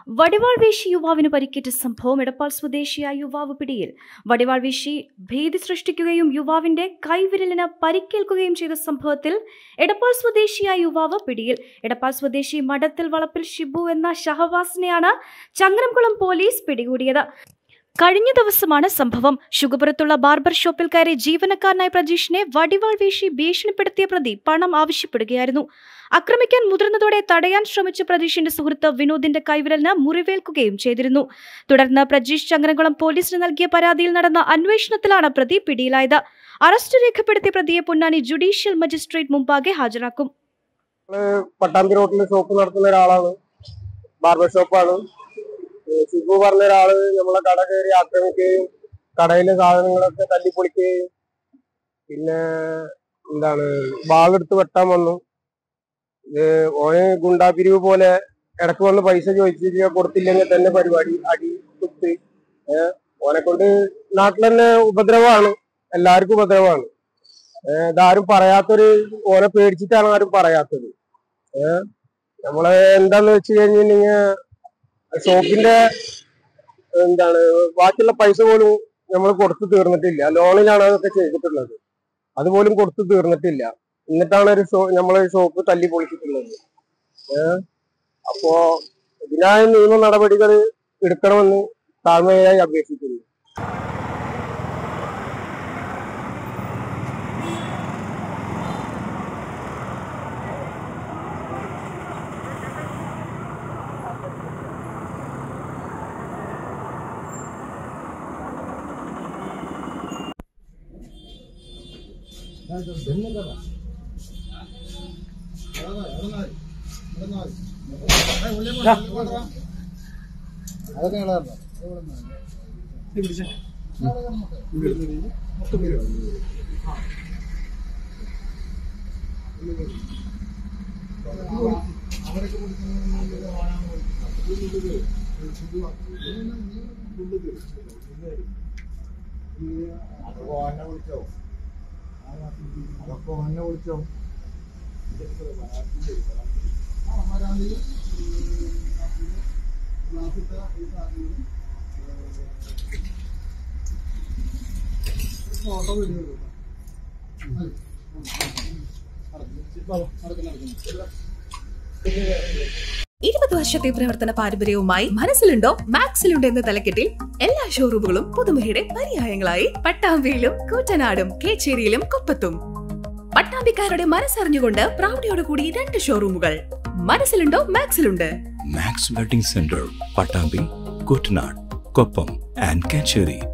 വടിവാൾ വീശി യുവാവിന് പരിക്കേറ്റ സംഭവം എടപ്പാൾ സ്വദേശിയായ യുവാവ് പിടിയിൽ വടിവാൾ വീശി ഭീതി സൃഷ്ടിക്കുകയും യുവാവിന്റെ കൈവിരലിന് പരിക്കേൽക്കുകയും ചെയ്ത സംഭവത്തിൽ എടപ്പാൾ സ്വദേശിയായ യുവാവ് പിടിയിൽ എടപ്പാൾ സ്വദേശി മഠത്തിൽ വളപ്പിൽ ഷിബു എന്ന ഷഹവാസിനെയാണ് ചങ്ങരംകുളം പോലീസ് പിടികൂടിയത് കഴിഞ്ഞ ദിവസമാണ് സംഭവം ശുഗപുരത്തുള്ള ബാർബർ ഷോപ്പിൽ കയറി ജീവനക്കാരനായ പ്രജീഷിനെ വടിവാൾ വീശി ഭീഷണിപ്പെടുത്തിയ പ്രതി പണം ആവശ്യപ്പെടുകയായിരുന്നു ആക്രമിക്കാൻ മുതിർന്നതോടെ തടയാൻ ശ്രമിച്ച പ്രജീഷിന്റെ സുഹൃത്ത് വിനോദിന്റെ കൈവിരലിന് മുറിവേൽക്കുകയും ചെയ്തിരുന്നു തുടർന്ന് പ്രജീഷ് ചങ്ങരംകുളം പോലീസിന് നൽകിയ പരാതിയിൽ നടന്ന അന്വേഷണത്തിലാണ് പ്രതി പിടിയിലായത് അറസ്റ്റ് രേഖപ്പെടുത്തിയ പ്രതിയെ പൊന്നാനി ജുഡീഷ്യൽ മജിസ്ട്രേറ്റ് മുമ്പാകെ ഹാജരാക്കും പട്ടാമ്പി റോഡിൽ ഷോപ്പ് നടത്തുന്ന ഒരാളാണ് ബാർബർ ഷോപ്പാണ് ഏഹ് ഷിബു പറഞ്ഞ ഒരാള് നമ്മളെ കട കയറി ആക്രമിക്കുകയും കടയിലെ സാധനങ്ങളൊക്കെ തല്ലിപ്പൊളിക്കുകയും പിന്നെ എന്താണ് ബാളെടുത്ത് വെട്ടാൻ വന്നു ഇത് ഓന് ഗുണ്ടാപിരിവ് പോലെ ഇടക്ക് വന്ന് പൈസ ചോദിച്ചിട്ട് കൊടുത്തില്ലെങ്കിൽ തന്നെ പരിപാടി അടി കുത്ത് ഏഹ് ഓനെ കൊണ്ട് നാട്ടിൽ തന്നെ ഉപദ്രവമാണ് എല്ലാവർക്കും ഉപദ്രവമാണ് ഏഹ് ഇതാരും പറയാത്തൊരു ഓനെ പേടിച്ചിട്ടാണ് ആരും പറയാത്തത് ഏഹ് നമ്മള് എന്താന്ന് വെച്ച് കഴിഞ്ഞിട്ടുണ്ടെങ്കിൽ ഷോപ്പിന്റെ എന്താണ് ബാക്കിയുള്ള പൈസ പോലും നമ്മൾ കൊടുത്തു തീർന്നിട്ടില്ല ലോണിലാണ് അതൊക്കെ ചെയ്തിട്ടുള്ളത് അതുപോലും കൊടുത്തു തീർന്നിട്ടില്ല എന്നിട്ടാണ് ഒരു ഷോ നമ്മളെ ഷോപ്പ് തല്ലി പൊളിച്ചിട്ടുള്ളത് ഏഹ് അപ്പോ ഇതിനായ നിയമ നടപടികൾ എടുക്കണമെന്ന് താഴ്മയായി അപേക്ഷിക്കുന്നു ഇരുപത് വർഷത്തെ പ്രവർത്തന പാരമ്പര്യവുമായി മനസ്സിലുണ്ടോ മാക്സിലുണ്ടോ എന്ന തലക്കെട്ടിൽ എല്ലാ ഷോറൂമുകളും പുതുമയുടെ പര്യായങ്ങളായി പട്ടാമ്പിയിലും കൂറ്റനാടും കേച്ചേരിയിലും കൊപ്പത്തും പട്ടാമ്പിക്കാരുടെ മനസ്സറിഞ്ഞുകൊണ്ട് പ്രൗഢിയോടുകൂടി രണ്ട് ഷോറൂമുകൾ മനസ്സിലുണ്ടോ മാക്സിലുണ്ട് Max wedding centre Pattambi Kuttanad Koppam and Kacheri